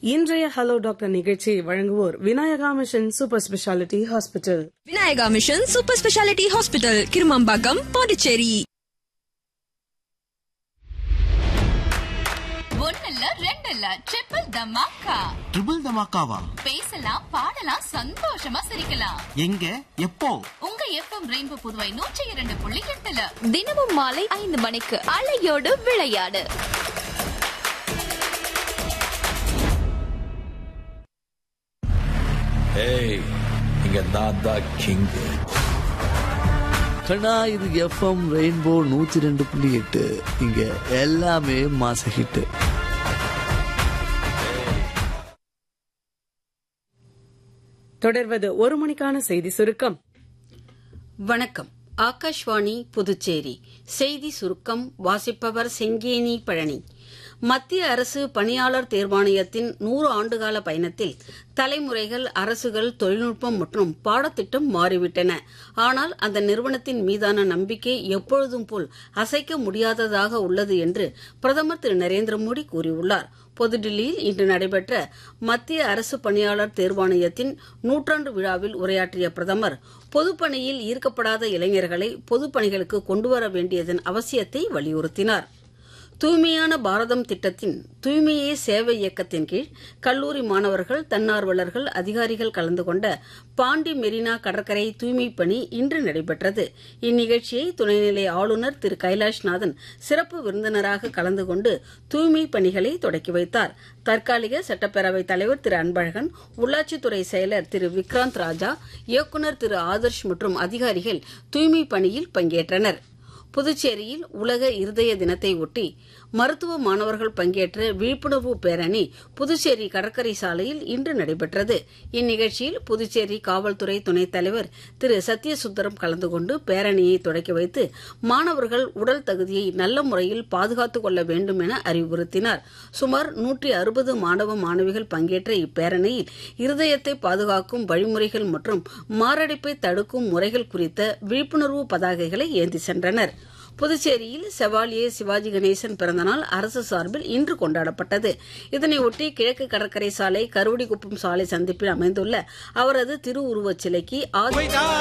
இன்றைய hello doctor நிகழ்ச்சியை வழங்குவோர் Vinayaka mission super speciality hospital Vinayaka mission super speciality hospital Kirumampakkam Pondicherry ஒன்னல்ல ரெண்டல்ல ட்ரிபிள் தமாக்கா ட்ரிபிள் தமாக்காவா பேசலாம் பாடலாம் சந்தோஷமா சிரிக்கலாம் எங்க எப்போ உங்க எஃப்எம் ரெயின்போ புதுவை நூற்றி இரண்டு புள்ளி எட்டுல தினமும் மாலை ஐந்து மணிக்கு அலையோடு விளையாடு ஏய் இங்க நான் தான் கிங் கண்ணா இது எஃப்எம் ரெயின்போ நூத்தி ரெண்டு புள்ளி எட்டு இங்க எல்லாமே மாச ஹிட்டு தொடர்வது ஒரு மணிக்கான செய்தி சுருக்கம் வணக்கம் ஆகாஷ்வாணி புதுச்சேரி செய்தி சுருக்கம் வாசிப்பவர் செங்கேனி பழனி மத்திய அரசு பணியாளர் தேர்வாணையத்தின் நூறு ஆண்டுகால பயணத்தில் தலைமுறைகள் அரசுகள் தொழில்நுட்பம் மற்றும் பாடத்திட்டம் மாறிவிட்டன ஆனால் அந்த நிறுவனத்தின் மீதான நம்பிக்கை எப்பொழுதும் போல் அசைக்க முடியாததாக உள்ளது என்று பிரதமர் திரு நரேந்திர மோடி கூறியுள்ளார் புதுடில்லியில் இன்று நடைபெற்ற மத்திய அரசு பணியாளர் தேர்வாணையத்தின் நூற்றாண்டு விழாவில் உரையாற்றிய பிரதமர் பொதுப்பணியில் ஈர்க்கப்படாத இளைஞர்களை பொதுப்பணிகளுக்கு கொண்டுவர வேண்டியதன் அவசியத்தை வலியுறுத்தினார் தூய்மையான பாரதம் திட்டத்தின் தூய்மையே சேவை இயக்கத்தின் கீழ் கல்லூரி மாணவர்கள் தன்னார்வலர்கள் அதிகாரிகள் கலந்து கொண்ட பாண்டி மெரினா கடற்கரை தூய்மை பணி இன்று நடைபெற்றது இந்நிகழ்ச்சியை துணைநிலை ஆளுநர் திரு கைலாஷ்நாதன் சிறப்பு விருந்தினராக கலந்து கொண்டு தூய்மை பணிகளை தொடக்கி வைத்தார் தற்காலிக சட்டப்பேரவைத் தலைவர் திரு அன்பழகன் உள்ளாட்சித்துறை செயலர் திரு விக்ராந்த் ராஜா இயக்குநர் திரு ஆதர்ஷ் மற்றும் அதிகாரிகள் தூய்மை பணியில் பங்கேற்றனா் புதுச்சேரியில் உலக இருதய தினத்தை ஒட்டி மருத்துவ மாணவர்கள் பங்கேற்ற விழிப்புணர்வு பேரணி புதுச்சேரி கடற்கரை சாலையில் இன்று நடைபெற்றது இந்நிகழ்ச்சியில் புதுச்சேரி காவல்துறை துணைத் தலைவர் திரு சத்யசுந்தரம் கலந்து கொண்டு பேரணியை தொடக்கி வைத்து மாணவர்கள் உடல் தகுதியை நல்ல முறையில் பாதுகாத்துக் கொள்ள வேண்டும் என அறிவுறுத்தினார் சுமார் நூற்றி அறுபது மாணவ மாணவிகள் பங்கேற்ற இப்பேரணியில் இருதயத்தை பாதுகாக்கும் வழிமுறைகள் மற்றும் மாரடைப்பை தடுக்கும் முறைகள் குறித்த விழிப்புணர்வு பதாகைகளை ஏந்தி சென்றனர் புதுச்சேரியில் செவாலியே சிவாஜி கணேசன் பிறந்தநாள் அரசு சார்பில் இன்று கொண்டாடப்பட்டது இதனையொட்டி கிழக்கு கடற்கரை சாலை கருவடிக்குப்பம் சாலை சந்திப்பில் அமைந்துள்ள அவரது திருவுருவச் சிலைக்கு ஆதி